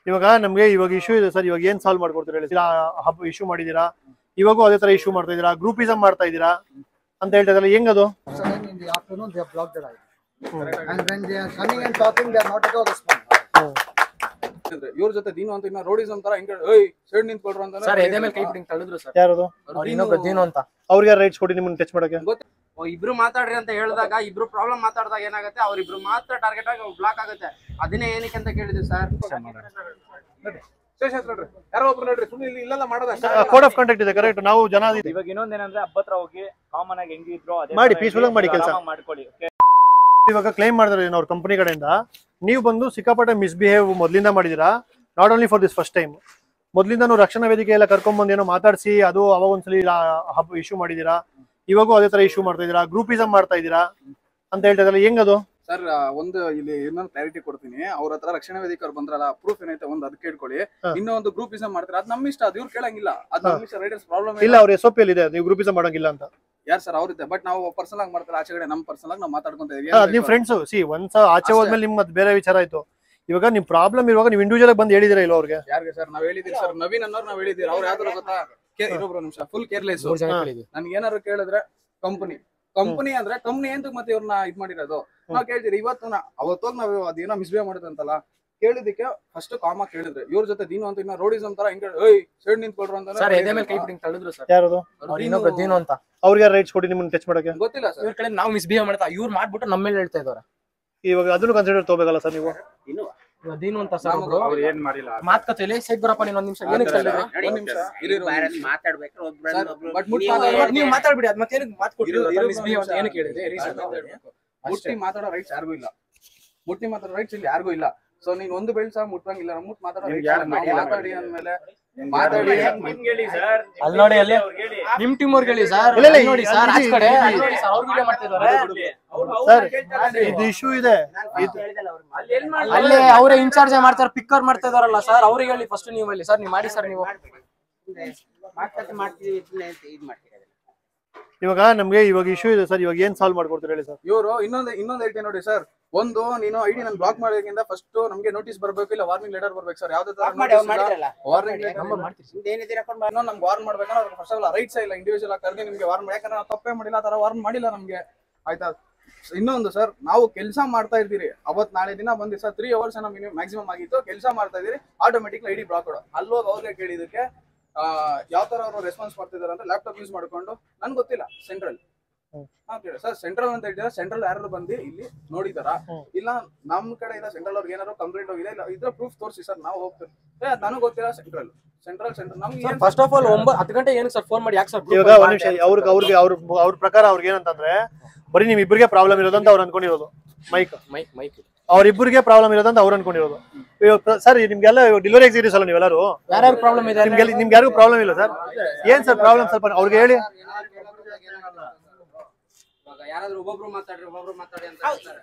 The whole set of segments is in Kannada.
ಇವಾಗ ನಮ್ಗೆ ಇವಾಗ ಇಶ್ಯೂ ಇದೆ ಸರ್ ಇವಾಗ ಏನ್ ಸಾಲ್ವ್ ಮಾಡ್ಕೊಡ್ತೀರಾ ಹೇಳಿ ಹಬ್ಬ ಇಶ್ಯೂ ಮಾಡಿದೀರಾ ಇವಾಗೂ ಅದೇ ತರ ಇಶ್ಯೂ ಮಾಡ್ತಾ ಇದೀರಾ ಗ್ರೂಪಿಸಮ್ ಮಾಡ್ತಾ ಇದೀರಾ ಅಂತ ಹೇಳ್ತಾ ಇದ್ರಲ್ಲ ಹೆಂಗದು Sudden in the afternoon, they have blocked the line. And when they are coming and talking, they are not at all responding. ಇವ್ರ ಜೊತೆ ದೀನು ಅಂತ ಇನ್ನ ರೋಡಿಸಮ್ ತರ ಹಿಂಗೆ ಏಯ್ ಸೈಡ್ ನಿಂತ್ಕೊಳ್ರು ಅಂತ ಸರ್ ಎದೆ ಮೇಲೆ ಕೈ ಬಿಟ್ಟು ಹಿಂಗ್ ತಳ್ಳಿದ್ರು ಸರ್ ಯಾರದು ಅವ್ರು ಇನ್ನೊಬ್ರು ದೀನು ಅಂತ ಅವ್ರಿಗೆ ರೈಟ್ಸ್ ಕೊಡಿ ನಿಮ್ಮನ್ನ ಟಚ್ ಮಾಡಕ್ಕೆ ಓ, ಇಬ್ರು ಮಾತಾಡ್ರಿ ಅಂತ ಹೇಳಿದಾಗ ಇಬ್ರು ಪ್ರಾಬ್ಲಮ್ ಮಾತಾಡಿದಾಗ ಏನಾಗುತ್ತೆ ಅವ್ರಿಬ್ರು ಮಾತ್ರ ಟಾರ್ಗೆಟ್ ಆಗಿ ಬ್ಲಾಕ್ ಆಗುತ್ತೆ ಅದನ್ನೇ ಏನಕ್ಕೆ ಅಂತ ಕೇಳಿದ್ವಿ ಸರ್ ಶೇಷ ಹತ್ರ ನಡ್ರಿ ಯಾರೋ ಒಬ್ರು ನಡ್ರಿ ಸುಮ್ಮನೆ ಇಲ್ಲಿ ಇಲ್ಲೆಲ್ಲ ಮಾಡೋದ ಕೋಡ್ ಆಫ್ ಕಾಂಟ್ಯಾಕ್ಟ್ ಇದೆ ಕರೆಕ್ಟ್ ನಾವು ಜನ ಇದೀವಿ. ಇವಾಗ ಇನ್ನೊಂದೇನಂದ್ರೆ ಹಬ್ಬತ್ರ ಹೋಗಿ ಕಾಮನ್ ಆಗಿ ಹೆಂಗಿದ್ರು ಅದೇ ಮಾಡಿ, ತರ peaceful ಆಗಿ ಮಾಡಿ ಕೆಲ್ಸ. ಆರಾಮಾಗಿ ಮಾಡ್ಕೊಳ್ಳಿ okay? ಇವಾಗ ಕ್ಲೈಮ್ ಮಾಡಿದ್ರೆ ಅವ್ರ ಕಂಪನಿ ಕಡೆಯಿಂದ ನೀವು ಬಂದು ಸಿಕ್ಕಾಪಟ್ಟೆ ಮಿಸ್ಬಿಹೇವ್ ಮೊದಲಿಂದ ಮಾಡಿದೀರಾ not only for this first time ಮೊದಲಿಂದ ನೀವು ರಕ್ಷಣಾ ವೇದಿಕೆ ಎಲ್ಲ ಕರ್ಕೊಂಡ್ಬಂದು ಏನೋ ಮಾತಾಡಿಸಿ ಅದು ಅವಾಗ ಒಂದ್ಸಲಿ ಹಬ್ಬ ಇಶ್ಯೂ ಮಾಡಿದೀರಾ ಇವಾಗೂ ಅದೇ ತರ ಇಶ್ಯೂ ಮಾಡ್ತಾ ಇದೀರಾ ಗ್ರೂಪಿಸಮ್ ಮಾಡ್ತಾ ಇದೀರಾ ಅಂತ ಹೇಳ್ತಾ ಇದ್ರಲ್ಲ ಹೆಂಗದು ಸರ್ ಒಂದು ಇಲ್ಲಿ ಇನ್ನೊಂದು ಕ್ಲಾರಿಟಿ ಕೊಡ್ತೀನಿ ಅವ್ರ ಹತ್ರ ರಕ್ಷಣಾ ವೇದಿಕೆ ಅವ್ರು ಬಂದ್ರಲ್ಲ ಪ್ರೂಫ್ ಏನೈತೆ ಒಂದ್ ಅದಕ್ಕೆ ಇಟ್ಕೊಳ್ಳಿ ಹಾ. ಇನ್ನೊಂದು ಗ್ರೂಪ್ ಇಸಮ್ ಮಾಡ್ತಾರೆ ಅದ್ ನಮ್ಮ ಇಷ್ಟ ಅದು ಇವ್ರು ಕೇಳಂಗಿಲ್ಲ ಅದ್ ನಮ್ಮ ಇಷ್ಟ ರೈಡರ್ಸ್ ಪ್ರಾಬ್ಲಮ್ ಇಲ್ಲ ಅವ್ರ ಎಸ್ ಒ ಪಿ ಅಲ್ಲಿ ಇದೆ ನೀವು ಗ್ರೂಪಿಸಮ್ ಮಾಡಂಗಿಲ್ಲ ಅಂತ ಯಾರ್ ಸರ್ ಅವ್ರಿದೆ ಬಟ್ ನಾವು ಪರ್ಸನಲ್ ಆಗಿ ಮಾಡ್ತಾರೆ ಆಚೆ ಕಡೆ ನಮ್ ಪರ್ಸನಲ್ ಆಗಿ ನಾವು ಮಾತಾಡ್ಕೊಂತ ಇದೀವಿ ಅದ್ ನಿಮ್ ಫ್ರೆಂಡ್ಸ್ ಸಿ ಒಂದ್ಸ ಆಚೆ ಹೋದ್ಮೇಲೆ ನಿಮ್ ಮತ್ ಬೇರೆ ವಿಚಾರ ಆಯ್ತು ಇವಾಗ ನಿಮ್ ಪ್ರಾಬ್ಲಮ್ ಇರುವಾಗ ನೀವು ಇಂಡಿವಿಜುವಲ್ ಬಂದು ಹೇಳಿದಿರಾ ಇಲ್ಲ ಅವ್ರಿಗೆ ಯಾರಿಗೆ ಸರ್ ನಾವ್ ಹೇಳಿದೀವಿ ಸರ್ ನವೀನ್ ಅನ್ನೋರು ನಾವ್ ಹೇಳಿದೀವಿ ಅವ್ರು ಯಾವ್ದಾರು ಗೊತ್ತಾ ಕೇ- ಇನ್ನೊಬ್ರು ನಿಮಿಷ ಫುಲ್ ಕೇರ್ಲೆಸ್ ಮೂರ್ ಜನ ಹಾ. ಕೇಳಿದ್ವಿ ನನ್ಗೆ ಏನಾದ್ರು ಕೇಳಿದ್ರೆ ಕಂಪನಿ ಕಂಪನಿ ಅಂದ್ರೆ ಕಂಪನಿ ಅಂತ ಮತ್ತೆ ಇವ್ರನ್ನ ಇದ್ ಮಾಡಿರೋದು ನಾವ್ ಕೇಳ್ತೀರಿ ಇವತ್ತು ನಾ ಅವತ್ತೋಗ್ ನಾವ್ ಅದೇನೋ ಮಿಸ್ಬಿಹೇವ್ ಮಾಡಿದಂತಲ್ಲ ಕೇಳಿದಕ್ಕೆ ಫಸ್ಟ್ ಕಾಮ ಕೇಳಿದ್ರೆ ಇವ್ರ ಜೊತೆ ದೀನು ಅಂತ ಇನ್ನ ರೋಡಿಸಮ್ ತರ ಹಿಂಗೆ ಏಯ್ ಸೈಡ್ ನಿಂತ್ಕೊಳ್ರು ಅಂತ ಸರ್ ಎದೆ ಮೇಲೆ ಕೈ ಬಿಟ್ಟು ಹಿಂಗ್ ತಳ್ಳಿದ್ರು ಸರ್ ಯಾರದು ಅವ್ರು ಇನ್ನೊಬ್ರು ದೀನು ಅಂತ ಅವ್ರಿಗೆ ರೈಟ್ಸ್ ಕೊಡಿ ನಿಮ್ಮನ್ನ ಟಚ್ ಮಾಡಕ್ಕೆ ಗೊತ್ತಿಲ್ಲ ಸರ್ ಇವ್ರ ಕಡೆ ನಾವು ಮಿಸ್ಬಿಹೇವ್ ಮಾಡ್ತಾ ಇವ್ರು ಮಾಡ್ಬಿಟ್ಟು ನಮ್ಮ ಮೇಲೆ ಹೇಳ್ತಾ ಇದಾರೆ ಇವಾಗ ಅದನ್ನು ಕನ್ಸಿಡರ್ ತಗೋಬೇಕಲ್ಲ ಸರ್ ನೀವು ಇವಾಗ ದೀನು ಅಂತ ಸರ್ ನಮ್ಗೆ ಒಬ್ರು ಏನ್ ಮಾಡಿಲ್ಲ ಮಾತುಕತೆಯಲ್ಲಿ ಸೈಡ್ ಬರಪ್ಪ ನೀನ್ ಒಂದ್ ನಿಮಿಷ ಏನಕ್ಕೆ ತಳ್ಳಿದ್ರು ಒಂದ್ ನಿಮಿಷ ಇರಿ ಮಾತಾಡ್ಬೇಕು ಬಟ್ ಮುಟ್ಟಿ ನೀವು ಮಾತಾಡ್ಬಿಡಿ ಅದ್ ಮತ್ತೆ ಮಾತು ಇರು- ಇರು ಕೊಟ್ಟಿದ್ರು ಮಿಸ್ಬಿಹೇವ್ ಅಂತ ನಿಮಿಷ. ಏನಕ್ಕೆ ಹೇಳಿದ್ರೆ ರೀಸನ್ ಮುಟ್ಟಿ ಮಾತಾಡೋ ರೈಟ್ಸ್ ಯಾರಿಗೂ ಇಲ್ಲ ಮುಟ್ಟಿ ಮಾತಾಡೋ ರೈಟ್ಸ್ ಇಲ್ಲಿ ಯಾರಿಗೂ ಇಲ್ಲ ಸೊ ನೀನ್ ಒಂದು ಬೆಳ್ಸ ಮುಟ್ಟಂಗಿಲ್ಲ ಮುಟ್ ಮಾತಾಡೋ ನಿಮ್ಗೆ rights ಯಾರು ಇಲ್ಲ. ನಾವು ಮಾಡಿಲ್ಲ ಮಾತಾಡಿ ಅಂದ್ಮೇಲೆ ಮಾತಾಡಿ ನಿಮ್ಗೆ ಹೇಳಿ ಸರ್ ಅಲ್ಲಿ ನೋಡಿ ಅಲ್ಲಿ ನಿಮ್ ಟೀಮ್ ಅವ್ರಿಗೆ ಹೇಳಿ ಸರ್ ಇಲ್ಲ, ಇಲ್ಲ, ನೋಡಿ ಸರ್ ಇಲ್ಲಿ- ಆಚೆ ಕಡೆ ಇಲ್ಲಿ- ಅಲ್ಲಿ ನೋಡಿ ಸರ್ ಅವ್ರು ವಿಡಿಯೋ ಮಾಡ್ತಾ ಇದಾರೆ ಸರ್ ಇದು ಇಶ್ಯೂ ಇದೆ ಇದು ಅಲ್ಲೇ ಅವರೇ ಇನ್ಚಾರ್ಜ್ ಮಾಡ್ತಾರೆ ಪಿಕ್ಕರ್ ಮಾಡ್ತಾ ಇದಾರಲ್ಲ ಸರ್ ಅವ್ರಿಗೆ ಹೇಳಿ ಫಸ್ಟ್ ನೀವು ಹೇಳಿ ಸರ್ ನೀವು ಮಾಡಿ ಸರ್ ನೀವು ಮಾತುಕತೆ ಮಾಡ್ತೀವಿ ಇದು ಮಾಡ್ತೀವಿ ಇವಾಗ ನಮ್ಗೆ ಇವಾಗ ಇಶ್ಯೂ ಇದೆ ಸರ್ ಇವಾಗ ಏನ್ ಸಾಲ್ವ್ ಮಾಡ್ಕೊಡ್ತೀರಾ ಹೇಳಿ ಸರ್ ಇವರು ಇನ್ನೊಂದು ಇನ್ನೊಂದು ಹೇಳ್ತೀನಿ ನೋಡಿ ಸರ್ ಒಂದು ನೀನು ಐಡಿ ನಾನು ಬ್ಲಾಕ್ ಮಾಡೋದ್ರಿಂದ ಫಸ್ಟ್ ನಮ್ಗೆ ನೋಟಿಸ್ ಬರ್ಬೇಕು ಇಲ್ಲ ವಾರ್ನಿಂಗ್ ಲೆಟರ್ ಬರ್ಬೇಕು ಸರ್ ಯಾವ್ದೇ ತರ ವಾರ್ನಿಂಗ್ ನಂಬರ್ ಮಾಡ್ತೀವಿ ಇನ್ನೂ ನಮ್ಗೆ ವಾರ್ನ್ ಮಾಡ್ಬೇಕಂದ್ರೆ ಅವ್ರಿಗೆ ಫಸ್ಟ್ ಆಫ್ ರೈಟ್ಸ್ ಇಲ್ಲ ಇಂಡಿವಿಜುವಲ್ ಆಗಿ ಕರೆದು ನಿಮ್ಗೆ ವಾರ್ನ್ ಯಾಕಂದ್ರೆ ನಾವು ತಪ್ಪೇ ಮಾಡಿಲ್ಲ ಆ ತರ ವಾರ್ನ್ ಮಾಡಿಲ್ಲ ನಮ್ಗೆ ಆಯ್ತಾ ಇನ್ನೊಂದು ಸರ್ ನಾವು ಕೆಲಸ ಮಾಡ್ತಾ ಇದ್ದೀರಿ ಅವತ್ ನಾಳೆ ದಿನ ಬಂದು ಸರ್ ತ್ರೀ ಅವರ್ಸ್ ನಮ್ಮ ಮ್ಯಾಕ್ಸಿಮಮ್ ಆಗಿತ್ತು ಕೆಲಸ ಮಾಡ್ತಾ ಇದೀರಿ ಆಟೋಮೆಟಿಕ್ ಐಡಿ ಬ್ಲಾಕ್ ಕೊಡು ಅಲ್ಲೋಗಿ ಅವ್ರಿಗೆ ಕೇಳಿದಕ್ಕೆ ಯಾವ ತರ ಅವರು ರೆಸ್ಪಾನ್ಸ್ ಮಾಡ್ತಿದಾರೆ ಅಂದ್ರೆ ಲ್ಯಾಪ್ಟಾಪ್ ಯೂಸ್ ಮಾಡ್ಕೊಂಡು ನನ್ಗೆ ಗೊತ್ತಿಲ್ಲ ಸೆಂಟ್ರಲ್ ಹ್ಮ್. ಸರ್ ಸೆಂಟ್ರಲ್ ಅಂತ ಹೇಳ್ತೀರಾ ಸೆಂಟ್ರಲ್ ಯಾರು ಬಂದು ಇಲ್ಲಿ ನೋಡಿದಾರ ಹ್ಮ್. ಇಲ್ಲ ನಮ್ ಕಡೆ ಇಲ್ಲ ಸೆಂಟ್ರಲ್ ಅವ್ರಿಗೆ ಏನಾದ್ರು ಕಂಪ್ಲೇಂಟ್ ಹೋಗಿದೆ ಇಲ್ಲ ಇದ್ರ ಪ್ರೂಫ್ ತೋರಿಸಿ ಸರ್ ನಾವು ಹೋಗ್ತೀವಿ ಏ ಅದ್ ನನಗೆ ಗೊತ್ತಿಲ್ಲ ಸೆಂಟ್ರಲ್ ಸೆಂಟ್ರಲ್ ಸೆಂಟ್ರಲ್ ನಮ್ಗೆ ಏನ್ ಫಸ್ಟ್ ಆಫ್ ಆಲ್ ಒಂಬತ್ತು ಹತ್ತು ಗಂಟೆ ಏನಕ್ಕೆ ಸರ್ ಫೋನ್ ಮಾಡಿ ಯಾಕೆ ಸರ್ ಇವಾಗ ಒಂದ್ ನಿಮಿಷ ಅವ್ರಿಗೆ ಅವ್ರಿಗೆ ಅವ್ರ ಅವ್ರ ಪ್ರಕಾರ ಅವ್ರಿಗೆ ಏನಂತಂದ್ರೆ ಬರೀ ನಿಮ್ ಇಬ್ಬರಿಗೆ ಪ್ರಾಬ್ಲಮ್ ಇರೋದಂತ ಅವ್ರು ಅನ್ಕೊಂಡಿರೋದು ಮೈಕ್ ಮೈಕ್ ಮೈಕ್ ಅವ್ರಿಬ್ಬರಿಗೆ ಪ್ರಾಬ್ಲಮ್ ಇರೋದಂತ ಅವ್ರು ಅನ್ಕೊಂಡಿರೋದು ಇವಾಗ ಸರ್ ನಿಮ್ಗೆಲ್ಲ ಡೆಲಿವರಿ ಎಕ್ಸಿಕ್ಯೂಟಿವ್ಸ್ ಅಲ್ಲ ನೀವೆಲ್ಲರೂ ಯಾರ್ಯಾರು ಪ್ರಾಬ್ಲಮ್ ಇದೆ ನಿಮ್ಗೆ ನಿಮ್ಗೆ ಯಾರಿಗೂ ಪ್ರಾಬ್ಲಮ್ ಇಲ್ಲ ಸರ್ ಏನ್ ಸರ್ ಪ್ರಾಬ್ಲಮ್ ಸ್ವಲ್ಪ ಅವ್ರಿಗೆ ಹೇಳಿ ಇವಾಗ ಯಾರಾದ್ರೂ ಒಬ್ಬೊಬ್ರು ಮಾತಾಡ್ರಿ ಒಬ್ಬೊಬ್ರು ಮಾತಾಡಿ ಅಂತ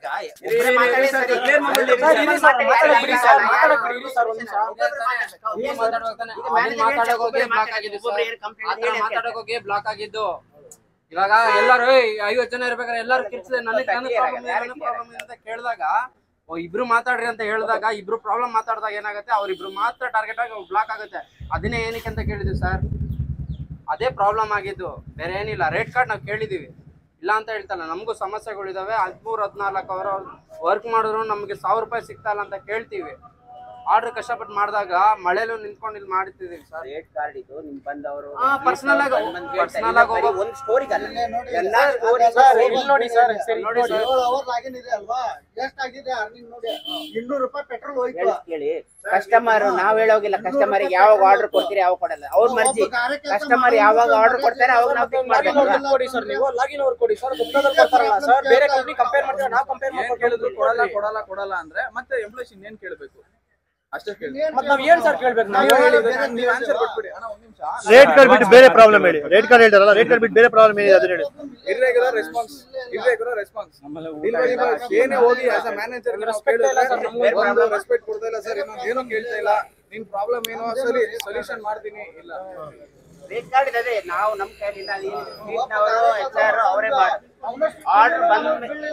ಮಾತಾಡಕ್ ಹೋಗಿ ಬ್ಲಾಕ್ ಆಗಿದ್ದು ಮಾತಾಡಕ್ ಹೋಗಿ ಬ್ಲಾಕ್ ಆಗಿದ್ದು ಇವಾಗ ಎಲ್ಲಾರು ಏಯ್, ಐವತ್ ಜನ ಇರ್ಬೇಕಾದ್ರೆ ಎಲ್ಲಾರು ಕಿರ್ಚಿದೆ ನನಗೆ ನನಗೆ ಪ್ರಾಬ್ಲಮ್ ಇದೆ ನನಗೆ ಪ್ರಾಬ್ಲಮ್ ಇದೆ ಅಂತ ಕೇಳಿದಾಗ ಓ, ಇಬ್ರು ಮಾತಾಡ್ರಿ ಅಂತ ಹೇಳಿದಾಗ ಇಬ್ರು ಪ್ರಾಬ್ಲಮ್ ಮಾತಾಡಿದಾಗ ಏನಾಗುತ್ತೆ ಅವ್ರಿಬ್ರು ಮಾತ್ರ ಟಾರ್ಗೆಟ್ ಆಗಿ ಬ್ಲಾಕ್ ಆಗುತ್ತೆ ಅದನ್ನೇ ಏನಕ್ಕೆ ಅಂತ ಕೇಳಿದ್ವಿ ಸರ್ ಅದೇ ಪ್ರಾಬ್ಲಮ್ ಆಗಿದ್ದು ಬೇರೆ ಏನಿಲ್ಲ ರೇಟ್ ಕಾರ್ಡ್ ನಾವು ಕೇಳಿದೀವಿ ಇಲ್ಲ ಅಂತ ಹೇಳ್ತಲ್ಲ ನಮಗೂ ಸಮಸ್ಯೆಗಳಿದಾವೆ ಹದಿಮೂರು ಹದಿನಾಲ್ಕು ಅವರ್ ವರ್ಕ್ ಮಾಡಿದ್ರು ನಮಗೆ ಸಾವಿರ ರೂಪಾಯಿ ಸಿಗ್ತಾ ಇಲ್ಲ ಅಂತ ಕೇಳ್ತೀವಿ ಆರ್ಡರ್ ಕಷ್ಟಪಟ್ಟು ಮಾಡಿದಾಗ ಮಳೆಲೂ ನಿಂತ್ಕೊಂಡು ಇಲ್ಲಿ ಮಾಡ್ತಿದೀವಿ ಸರ್ ರೇಟ್ ಕಾರ್ಡ್ ಇದು ನಿಮ್ ಬಂದವರು ಪರ್ಸನಲ್ ಆಗಿ ಪರ್ಸನಲ್ ಆಗಿ ಹೋಗೋ ಒಂದು ಸ್ಟೋರಿ ಎಲ್ಲ ಇಲ್ಲಿ ನೋಡಿ ಸರ್ ಸರಿ ನೋಡಿ ಸರ್ ಏಳು ಅವರ್ ಆಗಿನ ಇದೆ ಅಲ್ವಾ ಎಷ್ಟಾಗಿದೆ ಅರ್ನಿಂಗ್ ನೋಡಿ ಇನ್ನೂರು ರೂಪಾಯಿ ಪೆಟ್ರೋಲ್ ಹೋಯ್ತು ಕೇಳಿ ಕಸ್ಟಮರ್ ನಾವ್ ಹೇಳೋಗಿಲ್ಲ ಕಸ್ಟಮರ್ ಯಾವಾಗ ಆರ್ಡರ್ ಕೊಡ್ತೀರಿ ಯಾವಾಗ ಕೊಡಲ್ಲ ಅವ್ರ ಮರ್ಜಿ ಕಸ್ಟಮರ್ ಯಾವಾಗ ಆರ್ಡರ್ ಕೊಡ್ತಾರೆ ಅವಾಗ ನಾವು ಪಿಕ್ ಲಾಗಿನ್ ಮಾಡ್ಬೇಕು ಅವ್ರಿಗೆ ಕೊಡಿ ಸರ್ ನೀವು ಲಾಗಿನ್ ಅವ್ರು ಕೊಡಿ ಸರ್ ದುಡ್ಡಲ್ಲಿ ಕೊಡ್ತಾರಲ್ಲ ಸರ್ ಬೇರೆ ಕಂಪ್ನಿ ಕಂಪೇರ್ ಮಾಡ್ತಾರೆ ನಾವು ಕಂಪೇರ್ ಏನ್ ಕೇಳಿದ್ರು ಕೊಡಲ್ಲ ಕೊಡಲ್ಲ ಕೊಡಲ್ಲ ಅಂದ್ರೆ ಮತ್ತೆ ಎಂಪ್ಲಾಯ್ಸ್ ಇನ್ನೇನ್ ಕೇಳ್ಬೇಕು ಅಷ್ಟೇ ಕೇಳಿ ಮತ್ತೆ ನಾವ್ ಏನ್ ಸರ್ ಕೇಳ್ಬೇಕು ನಾವು ನೀವು ಆನ್ಸರ್ ಕೊಟ್ಬಿಡಿ ಅಣ್ಣ ಒಂದ್ ನಿಮಿಷ ರೇಟ್ ಕಾರ್ಡ್ ಬಿಟ್ಟು ಬೇರೆ ಪ್ರಾಬ್ಲಮ್ ಹೇಳಿ ರೇಟ್ ಕಾರ್ಡ್ ಹೇಳ್ತಾರಲ್ಲ ರೇಟ್ ಕಾರ್ಡ್ ಬಿಟ್ಟು ಬೇರೆ ಪ್ರಾಬ್ಲಮ್ ಏನಿದೆ ಅದನ್ನ ಹೇಳಿ ಇರ್ರೆಗ್ಯುಲರ್ ರೆಸ್ಪಾನ್ಸ್ ಇರ್ರೆಗ್ಯುಲರ್ ರೆಸ್ಪಾನ್ಸ್ ಏನೇ ಹೋಗಿ ಆಸ್ ಅ ಮ್ಯಾನೇಜರ್ Respect ಇಲ್ಲ sir, ನಮ್ಗೆ ಒಂದು ರೆಸ್ಪೆಕ್ಟ್ ಕೊಡ್ತಾ ಇಲ್ಲ ಸರ್ ಇನ್ನೊಂದು ಏನೋ ಕೇಳ್ತಾ ಇಲ್ಲ ನಿನ್ ಪ್ರಾಬ್ಲಮ್ ಏನೋ ಸರಿ ಸೊಲ್ಯೂಷನ್ ಮಾಡ್ತೀನಿ ಇಲ್ಲ ರೇಟ್ ಕಾರ್ಡ್ ಇದೆ ಅದೇ ನಾವು ನಮ್ಮ ಕೈಲಿಲ್ಲ ಅದೇನಿದ್ರು ಎಚ್ ಆರ್ ಅವರೇ ಮಾಡಿ ಆರ್ಡರ್ ಬಂದ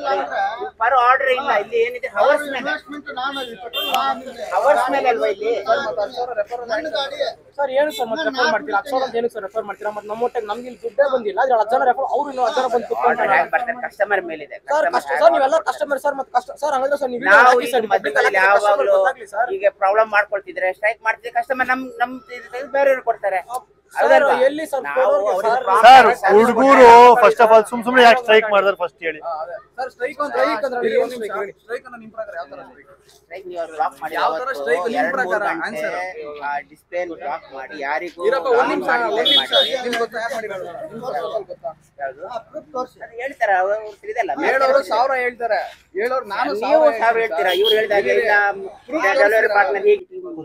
ಪರ್ ಆರ್ಡರ್ ಇಲ್ಲ ಇಲ್ಲಿ ಏನಿದೆ ಹವರ್ಸ್ ಮೇಲೆ ಇನ್ವೆಸ್ಟ್ಮೆಂಟ್ ನಾನು ಅಲ್ಲಿ ಪೆಟ್ರೋಲ್ ನಾನು ಹವರ್ಸ್ ಮೇಲೆ ಅಲ್ವಾ ಇಲ್ಲಿ ನನ್ನ ಗಾಡಿ ಸರ್ ಏನು ಸರ್ ಮತ್ತೆ ರೆಫರ್ ಮಾಡ್ತೀರಾ ಹತ್ತು ಸಾವಿರ ಏನಕ್ಕೆ ಸರ್ ರೆಫರ್ ಮಾಡ್ತೀರಾ ಮತ್ತೆ ನಮ್ಮ ಹೊಟ್ಟೆಗೆ ನಮ್ಗೆ ಇಲ್ಲಿ ದುಡ್ಡೇ ಬಂದಿಲ್ಲ ಅದ್ರ ಹತ್ತು ಜನ ರೆಫರ್ ಅವ್ರು ಇನ್ನೂ ಹತ್ತು ಜನ ಬಂದು ಆರ್ಡರ್ ಕುತ್ಕೊಂಡ್ರೆ ಹ್ಯಾಂಗ್ ಬರ್ತಾರೆ ಕಸ್ಟಮರ್ ಮೇಲಿದೆ ಸರ್ Customer ಕಷ್ಟ ಹ್ಯಾಂಗ್ ಸರ್ ನೀವೆಲ್ಲ ಕಸ್ಟಮರ್ ಸರ್ ಮತ್ತೆ ಕಷ್ಟ ಸರ್ ಹಂಗಂದ್ರೆ ಸರ್ ನೀವು ನಾವು ಹಾಕಿ ಈಗ ಸರ್ ಮಧ್ಯದಲ್ಲಿ ಯಾವಾಗಲೂ ಈಗ ಪ್ರಾಬ್ಲಮ್ ಮಾಡ್ಕೊಳ್ತಿದ್ರೆ ಸ್ಟ್ರೈಕ್ ಮಾಡ್ತಿದ್ರೆ ಕಸ್ಟಮರ್ ನಮ್ ನಮ್ ಬೇರೆಯವ್ರು ಕೊಡ್ತಾರೆ ಹೌದಲ್ವಾ? ಎಲ್ಲಿ ಸರ್ ನಾವು ಕೊಡೋರ್ಗೆ ಅವ್ರಿಗೆ ಸರ್? problem ಸರ್ ಮಾಡ್ತಾರೆ. ಹುಡುಗರು ಫಸ್ಟ್ ಆಫ್ ಆಲ್ ಸುಮ್ ಸುಮ್ನೆ ಯಾಕೆ ಸ್ಟ್ರೈಕ್ ಮಾಡಿದಾರೆ ಫಸ್ಟ್ ಹೇಳಿ ಸರ್ ಸ್ಟ್ರೈಕ್ ಅಂತ Strike ಅಂದ್ರೆ ಇರಿ, ಏನು ಒಂದ್ ನಿಮಿಷ. strike? ಸ್ಟ್ರೈಕ್ ಅನ್ನ ನಿಮ್ ಪ್ರಕಾರ ಯಾವ ತರ ಸ್ಟ್ರೈಕ್ Strike ನೀವು ಅವ್ರು lock ಮಾಡಿ ಯಾವ ತರ ಅವತ್ತು strike ನಿಮ್ ಎರಡ್ ಮೂರ್ ಪ್ರಕಾರ? ಗಂಟೆ answer. ಆ display ನ lock ಮಾಡಿ ಯಾರಿಗೂ ಇರಪ್ಪ ಒಂದ್ wrong ನಿಮಿಷ ಮಾಡಿ ಒಂದ್ ನಿಮಿಷ ಮಾಡಿ. ನಿಮ್ಗೆ ಗೊತ್ತಾ ಯಾರು ಮಾಡಿರೋದು ನಿಮ್ಗೆ ಗೊತ್ತಾ? ಗೊತ್ತಾ ಯಾವ್ದು? ಪ್ರೂಫ್ ತೋರಿಸಿ ಅದು ಹೇಳ್ತಾರೆ ಅವ್ರು ತಿಳಿದಲ್ಲ ಹೇಳೋರು ಸಾವಿರ ಹೇಳ್ತಾರೆ ಹೇಳೋರು ನಾನು ನೀವು ಸಾವಿರ ಹೇಳ್ತೀರಾ ಇವ್ರು ಹೇಳಿದಾಗ ಇರಿ, ಇಲ್ಲ proof ಡೆಲಿವರಿ ತೋರಿಸ್ತೀರಾ? ಪಾರ್ಟ್ನರ್ ಹೇಗೆ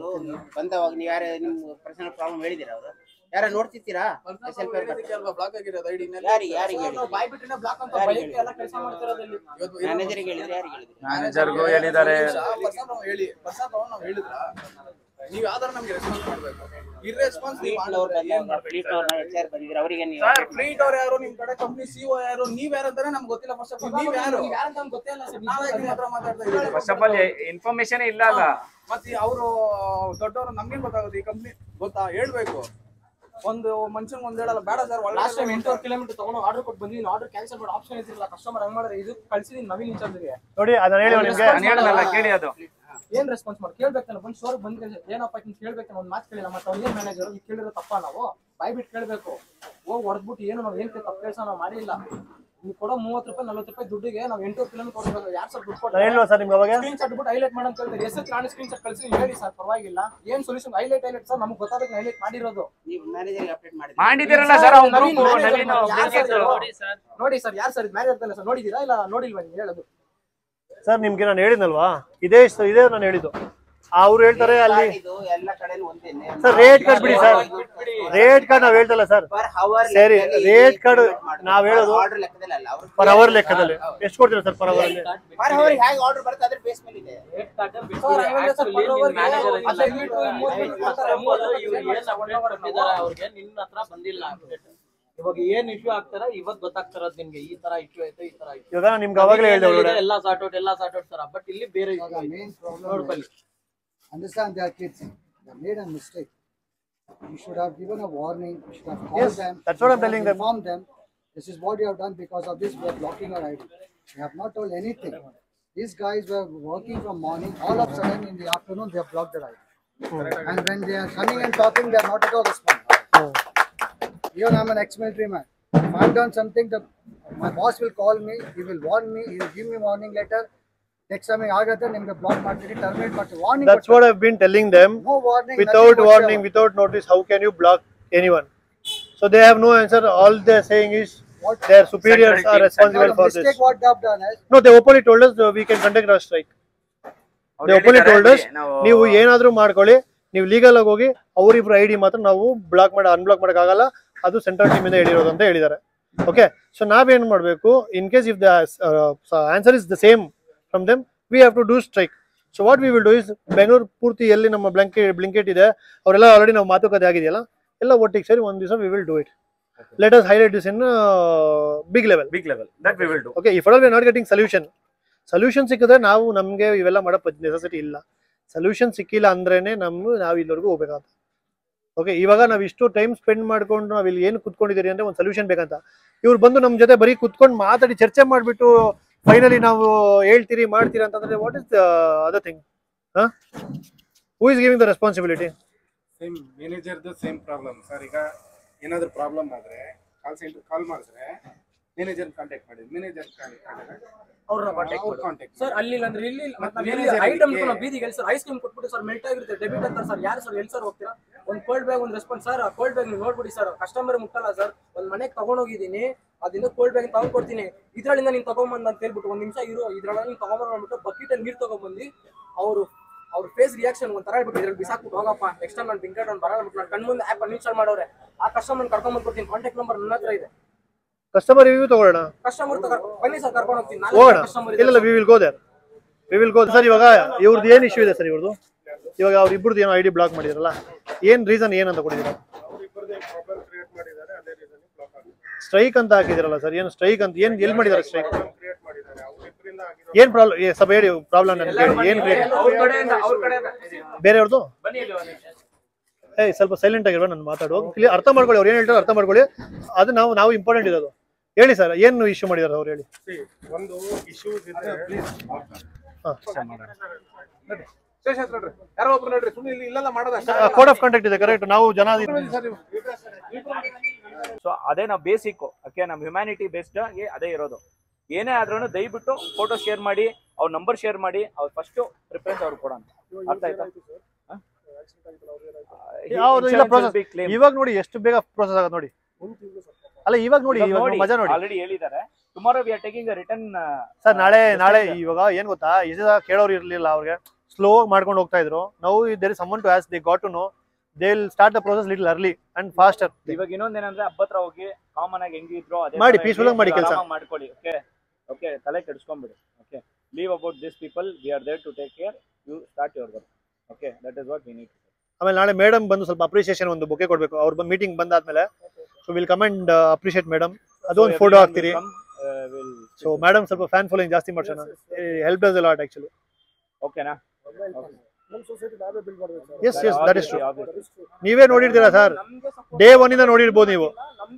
ಬಂದವಾಗ ನೀವು ಯಾರು ನಿಮ್ ಪರ್ಸನಲ್ ಪ್ರಾಬ್ಲಮ್ ಹೇಳಿದಿರ ಅವರು ಯಾರ ನೋಡ್ತಿರ್ತೀರಾ ಎಸ್ ಎಲ್ ಬ್ಲಾಕ್ ಆಗಿರೋದು ಐಡಿ ಯಾರಿಗೆ ಯಾರಿಗೆ ನಾವು ಹೇಳಿದ್ರಿ ಬಾಯ್ ಬಿಟ್ಟಿನ ಬ್ಲಾಕ್ ಅಂತ ಯಾರಿಗೆ ಬೈಕ್ ಎಲ್ಲ ಕೆಲಸ ಮಾಡ್ತಿರೋದಲ್ಲಿ ಮ್ಯಾನೇಜರ್ಗೆ ಹೇಳಿದ್ರೆ ಯಾರಿಗೆ ಹೇಳಿದ್ರಿ ಮ್ಯಾನೇಜರ್ಗೂ ಹೇಳಿದ್ದಾರೆ ಪರ್ಸನ್ ನಾವು ಹೇಳಿ ಪರ್ಸನ್ ತಗೊಂಡು ನಾವು ಹೇಳಿದ್ರ ನೀವ್ ಯಾವ್ದಾರ ನಮ್ಗೆ ರೆಸ್ಪಾನ್ಸ್ ಮಾಡ್ಬೇಕು ಇರ್ರೆಸ್ಪಾನ್ಸ್ ನೀವು ಅವ್ರು ಬಂದಾಗ ಫ್ಲೀಟ್ ಅವ್ರನ್ನ ಎಚ್ ಆರ್ ಬಂದಿದ್ರು ಅವರಿಗೆ ನೀವು ಸರ್ ಫ್ಲೀಟ್ ಅವ್ರು ಯಾರು ನಿಮ್ ಕಡೆ ಕಂಪ್ನಿ ಸಿಒ ಯಾರು ನೀವ್ ಯಾರು ಅಂತಾನೆ ನಮ್ಗೆ ಗೊತ್ತಿಲ್ಲ ಫಸ್ಟ್ ಆಫ್ ಆಲ್ ನೀವ್ ಯಾರು ಯಾರಂತ ನಮ್ಗೆ ಗೊತ್ತೇ ಇಲ್ಲ ಸರ್ ನಾವೇ ನಿಮ್ಮ ಹತ್ರ ಮಾತಾಡ್ತಾ ಇದ್ದೀವಿ ಫಸ್ಟ್ ಆಫ್ ಆಲ್ ಇನ್ಫಾರ್ಮೇಶನ್ ಇಲ್ಲ ಅಲ್ಲ ಮತ್ತೆ ಅವರು ದೊಡ್ಡವರು ನಮ್ಗೆ ಗೊತ್ತಾಗುತ್ತೆ ಈ ಕಂಪ್ನಿ ಗೊತ್ತಾ ಹೇಳ್ಬೇಕು ಒಂದು ಮನುಷ್ಯನ್ ಒಂದ್ ಹೇಳಲ್ಲ ಬೇಡ ಸರ್ ಲಾಸ್ಟ್ ಟೈಮ್ ಒಳ್ಳೆ ಎಂಟೂವರೆ ಕಿಲೋಮೀಟರ್ ತಗೊಂಡು ಆರ್ಡರ್ ಕೊಟ್ಟು ಬಂದಿದ್ದೀನಿ ಆರ್ಡರ್ ಕ್ಯಾನ್ಸಲ್ ಮಾಡೋ ಆಪ್ಷನ್ ಇದ್ದಿಲ್ಲ ಕಸ್ಟಮರ್ ಹಂಗ್ ಮಾಡಿದ್ರೆ ಇದು ಕಳ್ಸಿದೀನಿ ನವೀನ್ ಇನ್ಚಾರ್ಜ್ಗೆ ನೋಡಿ ಅದನ್ನ ಹೇಳಿ ನಿಮ್ಗೆ ನಾನು ಹೇಳಲ್ಲ ಕೇಳಿ ಅದು ಏನ್ ರೆಸ್ಪಾನ್ಸ್ ಮಾಡಿ ಕೇಳ್ಬೇಕಲ್ಲ ಬಂದು ಶೋರ್ ಬಂದ್ ಕೇಳಿ ಏನಪ್ಪ ಅಂತ ಕೇಳ್ಬೇಕು ಒಂದ್ ಮಾತು ಕೇಳಿಲ್ಲ ಮತ್ತೆ ಅವ್ನು ಏನ್ ಮ್ಯಾನೇಜರ್ ಈಗ ಕೇಳಿರೋ ತಪ್ಪ ನಾವು ಬಾಯ್ ಬಿಟ್ಟು ಕೇಳ್ಬೇಕು ಹೋಗಿ ಹೊಡೆದ್ಬಿಟ್ಟು ಏನು ನಾವು ಏನ್ ತಪ್ಪು ಕೆಲಸ ನಾವು ಮಾಡಿಲ್ಲ ನೀವು ಕೊಡೋ ಮೂವತ್ತು ರೂಪಾಯಿ ನಲ್ವತ್ತು ರೂಪಾಯಿ ದುಡ್ಡಿಗೆ ನಾವು ಎಂಟೂವರೆ ಕಿಲೋಮೀಟರ್ ಕೊಡ್ಬೇಕು ಯಾರು ಸರ್ ದುಡ್ಡು ನಾನು ಹೇಳಿಲ್ವಾ ಸರ್ ನಿಮ್ಗೆ ಅವಾಗ ಸ್ಕ್ರೀನ್ ಶಾಟ್ ಬಿಟ್ಟು ಹೈಲೈಟ್ ಮಾಡಂತ ಹೇಳ್ತಾರೆ ಹೆಸರು ನಾನು ಸ್ಕ್ರೀನ್ ಶಾಟ್ ಕಳಿಸಿ ಹೇಳಿ ಸರ್ ಪರವಾಗಿಲ್ಲ ಏನ್ ಸೊಲ್ಯೂಷನ್ ಹೈಲೈಟ್ ಹೈಲೈಟ್ ಸರ್ ನಮ್ಗೆ ಗೊತ್ತಾದಾಗ ಹೈಲೈಟ್ ಮಾಡಿರೋದು ನೀವು ಮ್ಯಾನೇಜರ್ಗೆ ಅಪ್ಡೇಟ್ ಮಾಡಿ ಮಾಡಿದಿರಲ್ಲ ಸರ್ ಅವ್ನ ನವೀನ್ ಗ್ರೂಪ್ manager ನವೀನ್ ಯಾರ್ ಬ್ಲಿಂಕಿಟ್ ಸರ್ ಇದು? ನೋಡಿ ಸರ್ ಯಾರು ಸರ್ ಮ್ಯಾನೇಜರ್ ತಾನೆ ಸರ್ ನೋಡಿದೀರಾ ಇಲ್ಲ ನೋಡಿಲ್ವಾ ನೀವು ಹೇಳೋದು ಸರ್ ನಿಮ್ಗೆ ನಾನು ಹೇಳಿದ್ನಲ್ವಾ ಇದೇ ಇಷ್ಟ- ಇದೇ ನಾನು ಹೇಳಿದ್ದು ಅವ್ರು ಹೇಳ್ತಾರೆ ಅಲ್ಲಿ ಇದು ಎಲ್ಲ ಕಡೆನೂ ಒಂದೇನೆ ಸರ್ ರೇಟ್ ಕಾರ್ಡ್ ಬಿಡಿ ಸರ್ ರೇಟ್ ಕಾರ್ಡ್ ನಾವ್ ಹೇಳ್ತಲ್ಲ ಸರ್ ಪರ್ ಅವರ್ ಸರಿ, rate card ನಾವ್ ಹೇಳೋದು ಆರ್ಡರ್ ಲೆಕ್ಕದಲ್ಲಿ ಅಲ್ಲ ಅವ್ರು ಪರ್ ಅವರ್ ಲೆಕ್ಕದಲ್ಲಿ ಎಷ್ಟು ಕೊಡ್ತೀರಾ ಸರ್ ಪರ್ ಅವರ್ ಅಲ್ಲಿ ಪರ್ ಅವರ್ ಹೇಗೆ ಆರ್ಡರ್ ಬರುತ್ತೆ ಅದ್ರ ಬೇಸ್ ಮೇಲೆ ಇದೆ ಸರ್ ಹಂಗಂದ್ರೆ ಸರ್ per hour ಗೆ ಹದಿನೈದು ಲೀಟ್ರು, ಮೂವತ್ತು ಲೀಟ್ರು ಕೊಡ್ತಾರೆ, ಮೂವತ್ತು ಲೀಟ್ರು ಅವ್ರಿಗೆ ನಿನ್ನ ಹತ್ರ ಬಂದಿಲ್ಲ update. ಇವಾಗ ಏನ್ ಇಶ್ಯೂ ಆಗ್ತಾರ ಇವತ್ ಗೊತ್ತಾಗ್ತಾರದ್ ನಿಮ್ಗೆ ಈ ತರ ಇಶ್ಯೂ ಆಯ್ತು ಈ ತರ ಆಯ್ತು ಇವಾಗ ನಿಮ್ಗೆ ಅವಾಗಲೇ ಹೇಳ್ದೆ ಒಳಗಡೆ ಎಲ್ಲ ಸಾರ್ಟ್ ಔಟ್ ಎಲ್ಲ ಸಾರ್ಟ್ ಔಟ್ ಸರ್ ಬಟ್ ಇಲ್ಲಿ ಬೇರೆ issue The ಆಯ್ತು. main problem ನೋಡ್ಕೊಳ್ಳಿ is, understand they are kids. They made a mistake. You should have given a warning. You should have called Yes, them. that's you what should I'm telling have them. Informed them. This is what you have done. Because of this, we are blocking our ID. They have not told anything. These guys were working from morning. All of a sudden, in the afternoon, they have blocked their ID. And when they are coming and talking, they are not at all responding. Even I'm an ex-military man. If I've done something, the, my boss will call me. He will warn me. He will give me warning letter. Next time ಆಗತ್ತೆ ನಿಮ್ಗೆ ಬ್ಲಾಕ್ ಮಾಡ್ತೀನಿ ಟರ್ಮಿನೇಟ್ ಮಾಡ್ತೀನಿ warning that's what I been telling them no warning without warning without notice how can you block anyone so they have no answer all they're saying is What- their superiors are responsible for this mistake what they have done is no they openly told us uh, we can conduct our strike ಅವ್ರು they openly ಹೇಳಿದ್ದಾರೆ told us ನಾವು ನೀವು ಏನಾದ್ರೂ ಮಾಡ್ಕೊಳ್ಳಿ ನೀವು ಲೀಗಲ್ ಆಗಿ ಹೋಗಿ ಅವರಿಬ್ರು ಐ ಡಿ ಮಾತ್ರ ನಾವು ಬ್ಲಾಕ್ ಮಾಡಿ ಅನ್ಬ್ಲಾಕ್ ಆಗಲ್ಲ ಅದು ಸೆಂಟ್ರಲ್ ಟೀಮ್ ಇಂದ ಹೇಳಿರೋದು ಅಂತ ಹೇಳಿದ್ದಾರೆ ಓಕೆ ಸೊ ನಾವೇನ್ ಮಾಡಬೇಕು in case if the answer is the same from them we have to do strike so what we will do is Bengaluru ಪೂರ್ತಿ ಎಲ್ಲಿ ನಮ್ಮ ಬ್ಲಾಂಕೆಟ್ ಬ್ಲಿಂಕೆಟ್ ಇದೆ ಅವರೆಲ್ಲ ಆಲ್ರೆಡಿ ನಾವು ಮಾತುಕತೆ ಆಗಿದೆಯಲ್ಲ ಎಲ್ಲ ಒಟ್ಟಿಗೆ ಸೇರಿ ಒಂದ್ ದಿವಸ we will do it let us highlight this in big level big level that we will do okay if all we not getting solution solution ಸಿಕ್ಕಿದ್ರೆ ನಾವು ನಮಗೆ ಇವೆಲ್ಲ ಮಾಡೋ ನೆಸೆಸಿಟಿ ಇಲ್ಲ ಸೊಲ್ಯೂಷನ್ ಸಿಕ್ಕಿಲ್ಲ ಅಂದ್ರೇನೆ ನಮ್ಮ ನಾವು ಇಲ್ಲಿವರೆಗೂ ಹೋಗ್ಬೇಕಾಗುತ್ತೆ ಓಕೆ ಇವಾಗ ನಾವು ಇಷ್ಟು ಟೈಮ್ ಸ್ಪೆಂಡ್ ಮಾಡ್ಕೊಂಡು ನಾವು ಇಲ್ಲಿ ಏನು ಕುತ್ಕೊಂಡಿದ್ದೀರಿ ಅಂದ್ರೆ ಒಂದು ಸೊಲ್ಯೂಷನ್ ಬೇಕಂತ ಇವ್ರು ಬಂದು ನಮ್ಮ ಜೊತೆ ಬರೀ ಕುತ್ಕೊಂಡು ಮಾತಾಡಿ ಚರ್ಚೆ ಮಾಡಿಬಿಟ್ಟು ಫೈನಲಿ ನಾವು ಹೇಳ್ತೀರಿ ಮಾಡ್ತೀರಿ ಅಂತಂದ್ರೆ what is other thing who is giving the responsibility same ಮ್ಯಾನೇಜರ್ದು ಸೇಮ್ ಪ್ರಾಬ್ಲಮ್ ಸರ್ ಈಗ ಏನಾದರೂ ಪ್ರಾಬ್ಲಮ್ ಆದರೆ ಕಾಲ್ ಸೆಂಟರ್ ಕಾಲ್ ಮಾಡಿದ್ರೆ ಮ್ಯಾನೇಜರ್ ಕಾಂಟ್ಯಾಕ್ಟ್ ಮಾಡಿ ಮ್ಯಾನೇಜರ್ ಅವ್ರ ಅವ್ರ ಕಾಂಟ್ಯಾಕ್ಟ್ ಸರ್ ಅಲ್ಲಿ ಅಂದ್ರೆ ಇಲ್ಲಿ ಮತ್ತೆ ಇಲ್ಲಿ manager ಐಟಮ್ ಗೆ- ನಾವು ಬೀದಿಗೆ ಎಲ್ಲಿ ಸರ್ ಐಸ್ ಕ್ರೀಮ್ ಕೊಟ್ಬಿಟ್ಟು ಸರ್ ಮೆಲ್ಟ್ ಆಗಿರುತ್ತೆ ಡೆಬಿಟ್ ಅಂತಾರೆ ಸರ್ ಯಾರು ಸರ್ ಎಲ್ಲಿ ಸರ್ ಹೋಗ್ತೀರಾ ಒಂದು ಕೋಲ್ಡ್ ಬ್ಯಾಗ್ ಒಂದು ರೆಸ್ಪಾನ್ಸ್ ಸರ್ ಕೋಲ್ಡ್ ಬ್ಯಾಗ್ ನೀವು ನೋಡ್ಬಿಡಿ ಸರ್ ಕಸ್ಟಮರ್ ಮುಟ್ಟಲ್ಲ ಸರ್ ಒಂದು ಮನೆಗೆ ತಗೊಂಡೋಗಿದ್ದೀನಿ ಅದರಿಂದ ಕೋಲ್ಡ್ ಬ್ಯಾಗ್ ತಗೊಂಡ್ಕೊಡ್ತೀನಿ ಇದ್ರಲ್ಲಿಂದ ನೀನು ತಗೊಂಬಂದ ಅಂತ ಹೇಳ್ಬಿಟ್ಟು ಒಂದು ನಿಮಿಷ ಇರೋ ಇದ್ರೊಳಗೆ ನೀನು ತಗೊಂಬಂದ್ಬಿಟ್ಟು ಬಕೆಟ್ ಅಲ್ಲಿ ನೀರು ತಗೊಂಡ್ಬಂದು ಅವರು ಅವ್ರ ಫೇಸ್ ರಿಯಾಕ್ಷನ್ ಒಂಥರ ಹೇಳ್ಬಿಟ್ಟು ಇದ್ರಲ್ಲಿ ಬಿಸಾಕ್ಬಿಟ್ಟು ಹೋಗಪ್ಪ ನೆಕ್ಸ್ಟ್ ಟೈಮ್ ನಾನು ಬಿಂಕೆಟ್ ಒಂದು ಬರಲ್ಲ ಬಿಟ್ಟು ನಾನು ಕಣ್ಮುಂದೆ ಆ್ಯಪ್ ಅನ್ಇನ್ಸ್ಟಾಲ್ ಮಾಡೋರೆ ಆ ಕಸ್ಟಮರ್ ಕರ್ಕೊಂಡ್ಬಂದ್ಕೊಡ್ತೀನಿ ಕಾಂಟ್ಯಾಕ್ಟ್ ನಂಬರ್ ನನ್ನ ಹತ್ರ ಇದೆ ಕಸ್ಟಮರ್ ರಿವ್ಯೂ ತಗೊಳ್ಳೋಣ ಕಸ್ಟಮರ್ ಬನ್ನಿ ಸರ್ ಕರ್ಕೊಂಡು ಹೋಗ್ತೀನಿ ಹೋಗೋಣ ನಾನು ಕಸ್ಟಮರ್ ಇಲ್ಲ we will go there we will go sir ಇವಾಗ ಇವ್ರದ್ದು ಏನು ಇಶ್ಯೂ ಇದೆ ಸರ್ ಇವ್ರದ್ದು ಇವಾಗ ಅವ್ರ ಇಬ್ಬರದ್ದು ಏನೋ ಐ ಡಿ ಬ್ಲಾಕ್ ಮಾಡಿದ್ರಲ್ಲ ಏನ್ ರೀಸನ್ ಏನಂತ ಕೊಟ್ಟಿದ್ದೀರಾ ಅವರಿಬ್ಬರದೇ ಪ್ರಾಬ್ಲಮ್ ಕ್ರಿಯೇಟ್ ಸ್ಟ್ರೈಕ್ ಅಂತ ಹಾಕಿದಿರಲ್ಲ ಸರ್ ಏನು ಸ್ಟ್ರೈಕ್ ಅಂತ ಏನ್ ಎಲ್ಲಿ ಮಾಡಿದಾರೆ ಸ್ಟ್ರೈಕ್ ಕ್ರಿಯೇಟ್ ಮಾಡಿದ್ದಾರೆ ಅವರಿಬ್ಬರಿಂದ ಆಗಿರೋ ಏನ್ ಪ್ರಾಬ್ಲಮ್ ಸ್ವಲ್ಪ ಹೇಳಿ ಪ್ರಾಬ್ಲಮ್ ನನಗೆ ಹೇಳಿ ಏನ್ create- ಅವ್ರ ಕಡೆಯಿಂದ ಅವ್ರ ಕಡೆಯಿಂದ ಬೇರೆಯವ್ರದ್ದು ಬನ್ನಿ ಇಲ್ಲಿ ಒಂದ್ ನಿಮಿಷ. ಏಯ್ ಸ್ವಲ್ಪ ಸೈಲೆಂಟ್ ಆಗಿರೋ ನಾನು ಮಾತಾಡುವ ಕ್ಲಿಯರ್ ಅರ್ಥ ಮಾಡ್ಕೊಳ್ಳಿ ಅವ್ರು ಏನ್ ಹೇಳ್ತಾರೆ ಅರ್ಥ ಮಾಡ್ಕೊಳ್ಳಿ ಅದು ನಾವು ನಾವು ಇಂಪಾರ್ಟೆಂಟ್ ಇರೋದು ಹೇಳಿ ಸರ್ ಏನು ಇಶ್ಯೂ ಮಾಡಿದಾರೆ ಅವ್ರು ಹೇಳಿ See, ಒಂದು ಇಶ್ಯೂಸ್ ಇದ್ರೆ ಪ್ಲೀಸ್ ಹಾ. ಶೇಷ ನೋಡ್ರಿ ಯಾರೋ ಒಬ್ರು ನೋಡ್ರಿ ಸುಮ್ಮನೆ ಇಲ್ಲಿ ಇಲ್ಲೆಲ್ಲ ಮಾಡೋದ ಕೋಡ್ ಆಫ್ ಕಂಡಕ್ಟ್ ಇದೆ ಕರೆಕ್ಟ್ ನಾವು ಜನ ಸೊ ಅದೇ ನಾವು ಬೇಸಿಕ್ ಓಕೆ ನಮ್ಮ ಹ್ಯುಮ್ಯಾನಿಟಿ ಬೇಸ್ಡ್ ಅದೇ ಇರೋದು ಏನೇ ಆದ್ರೂ ದಯವಿಟ್ಟು ಫೋಟೋ ಶೇರ್ ಮಾಡಿ ಅವ್ರ ನಂಬರ್ ಶೇರ್ ಮಾಡಿ ಅವ್ರು ಫಸ್ಟ್ ಪ್ರಿಫರೆನ್ಸ್ ಅವ್ರು ಕೊಡೋಣ ಅರ್ಥ ಆಯ್ತಾ ಯಾವ್ದು ಇಲ್ಲ process. ಇವಾಗ ನೋಡಿ ಎಷ್ಟು ಬೇಗ ಪ್ರೋಸೆಸ್ ಆಗುತ್ತೆ ನೋಡಿ ಅಲ್ಲ ಇವಾಗ ನೋಡಿ ಇವಾಗ ಮಜಾ ನೋಡಿ ಆಲ್ರೆಡಿ ಹೇಳಿದ್ದಾರೆ tomorrow we are taking return sir ನಾಳೆ ನಾಳೆ ಇವಾಗ ಏನ್ ಗೊತ್ತಾ ಎಷ್ಟು ಕೇಳೋರು ಇರ್ಲಿಲ್ಲ ಅವ್ರಿಗೆ ಸ್ಲೋ ಮಾಡ್ಕೊಂಡು ಹೋಗ್ತಾ ಇದ್ರು ನಾವು there is summon to us the got to know they will start the process little early and faster ಇವಾಗ ಇನ್ನೊಂದೇನಂದ್ರೆ ಹಬ್ಬ ಹತ್ರ ಹೋಗಿ ಕಾಮನ್ ಆಗಿ ಹೆಂಗಿದ್ರು ಅದೇ ಮಾಡಿ, ತರ peaceful ಆಗಿ ಮಾಡಿ ಇರ್ಲಿ, ಕೆಲ್ಸ. ಆರಾಮಾಗಿ ಮಾಡ್ಕೊಳ್ಳಿ ಓಕೆ ಓಕೆ ತಲೆ ಕೆಡಿಸ್ಕೊಂಬಿಡಿ okay leave about this people we are there to take care you start your work okay that is what we need ಆಮೇಲೆ ನಾಳೆ ಮೇಡಮ್ ಬಂದು ಸ್ವಲ್ಪ ಅಪ್ರಿಸಿಯೇಷನ್ ಒಂದು ಬುಕ್ಕೆ ಕೊಡ್ಬೇಕು ಅವ್ರ ಬಂದು ಮೀಟಿಂಗ್ ಬಂದಾದ್ಮೇಲೆ so will commend appreciate madam ಅದು ಒಂದು ಫೋಟೋ ಹಾಕ್ತೀರಿ ಸೊ ಮೇಡಮ್ ಸ್ವಲ್ಪ ಫ್ಯಾನ್ ಫಾಲೋಯಿಂಗ್ ಜಾಸ್ತಿ ಮಾಡ್ಸೋಣ ಹೆಲ್ಪ್ ಡಸ್ ಲಾಟ್ ಆಕ್ಚುಲಿ ಓಕೆನಾ yes yes that is true ನೀವೇ ನೋಡಿರ್ತೀರಾ ಸರ್ ಡೇ ಒನ್ ಇಂದ ನೋಡಿರ್ಬೋದು ನೀವು